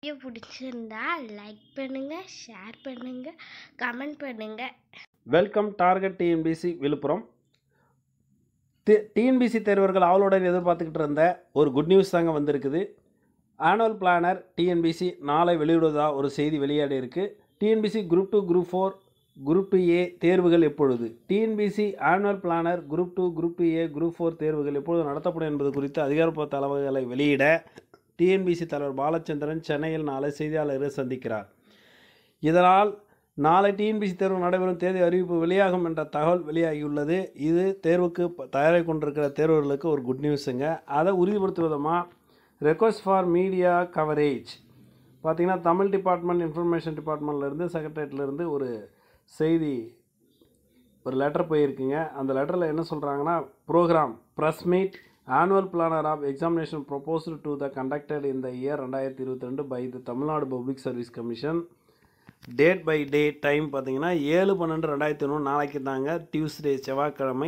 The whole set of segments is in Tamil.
வீடியோ பிடிச்சிருந்தா லைக் பண்ணுங்க ஷேர் பண்ணுங்க கமெண்ட் பண்ணுங்க வெல்கம் டார்கெட் டிஎன்பிசி விழுப்புரம் டி- டிஎன்பிசி தேர்வர்கள் அவளுடன் எதிர்பார்த்துக்கிட்டு இருந்த ஒரு குட் நியூஸ் தாங்க வந்திருக்குது ஆனுவல் பிளானர் டிஎன்பிசி நாளை வெளியிடுவதா ஒரு செய்தி வெளியாடி இருக்கு TNPSC group two group four group two A தேர்வுகள் எப்பொழுது TNPSC annual planner group two group two A group four தேர்வுகள் எப்பொழுது நடத்தப்படும் என்பது குறித்து அதிகாரப்பூர்வ தகவல்களை வெளியிட டிஎன்பிசி தலைவர் பாலச்சந்திரன் சென்னையில் நாளை செய்தியாளரை சந்திக்கிறார் இதனால் நாளை டிஎன்பிசி தேர்வு நடைபெறும் தேதி அறிவிப்பு வெளியாகும் என்ற தகவல் வெளியாகியுள்ளது இது தேர்வுக்கு ப- தயாராகி கொண்டிருக்கிற தேர்வர்களுக்கு ஒரு குட் நியூஸுங்க அதை உறுதிப்படுத்தும் விதமாக ரெக்வஸ்ட் ஃபார் மீடியா கவரேஜ் பார்த்தீங்கன்னா தமிழ் டிபார்ட்மெண்ட் இன்ஃபர்மேஷன் டிபார்ட்மெண்ட்லேருந்து செக்ரட்டரியேட்லேருந்து ஒரு செய்தி ஒரு லெட்டர் போயிருக்குங்க அந்த லெட்டரில் என்ன சொல்கிறாங்கன்னா programme press meet annual planner of examination proposed to the conducted இந்த இயர் ரெண்டாயிரத்தி இருபத்தி ரெண்டு by the Tamil Nadu public service commission date by day time பார்த்தீங்கன்னா ஏழு பன்னெண்டு ரெண்டாயிரத்தி ஒன்று நாளைக்கு தாங்க டியூஸ்டே செவ்வாய்க்கிழமை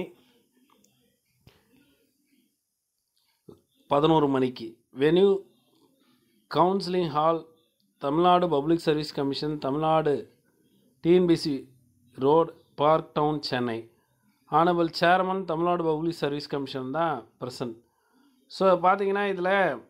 பதினோரு மணிக்கு venue counselling hall Tamil Nadu public service commission Tamil Nadu TNPSC road park town Chennai honourable chairman Tamil Nadu public service commission தான் பிரசன்ட் ஸோ பார்த்தீங்கன்னா இதில்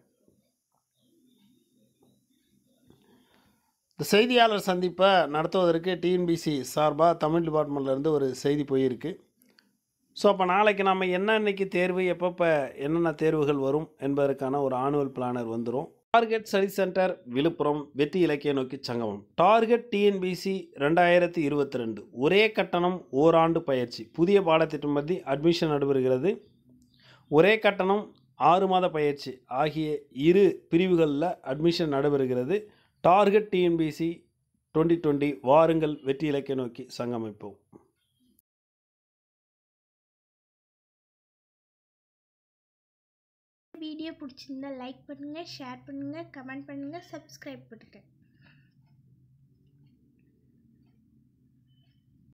இந்த செய்தியாளர் சந்திப்பை நடத்துவதற்கு டிஎன்பிசி சார்பாக தமிழ் டிபார்ட்மெண்ட்லேருந்து ஒரு செய்தி போயிருக்கு ஸோ அப்போ நாளைக்கு நம்ம என்ன இன்னைக்கு தேர்வு எப்பப்போ என்னென்ன தேர்வுகள் வரும் என்பதற்கான ஒரு ஆனுவல் பிளானர் வந்துடும் டார்கெட் ஸ்டடி சென்டர் விழுப்புரம் வெற்றி இலக்கிய நோக்கி சங்கமம் டார்கெட் டிஎன்பிசி ரெண்டாயிரத்தி இருபத்தி ரெண்டு ஒரே கட்டணம் ஓராண்டு பயிற்சி புதிய பாடத்திட்டம் பற்றி அட்மிஷன் நடைபெறுகிறது ஒரே கட்டணம் ஆறு மாத பயிற்சி ஆகிய இரு பிரிவுகளில் அட்மிஷன் நடைபெறுகிறது டார்கெட் டிஎன்பிசி டுவெண்ட்டி டுவெண்ட்டி வாருங்கள் வெற்றி இலக்கிய நோக்கி சங்கமிப்போம் வீடியோ பிடிச்சிருந்தா லைக் பண்ணுங்க ஷேர் பண்ணுங்க கமெண்ட் பண்ணுங்க சப்ஸ்கிரைப் பண்ணுங்க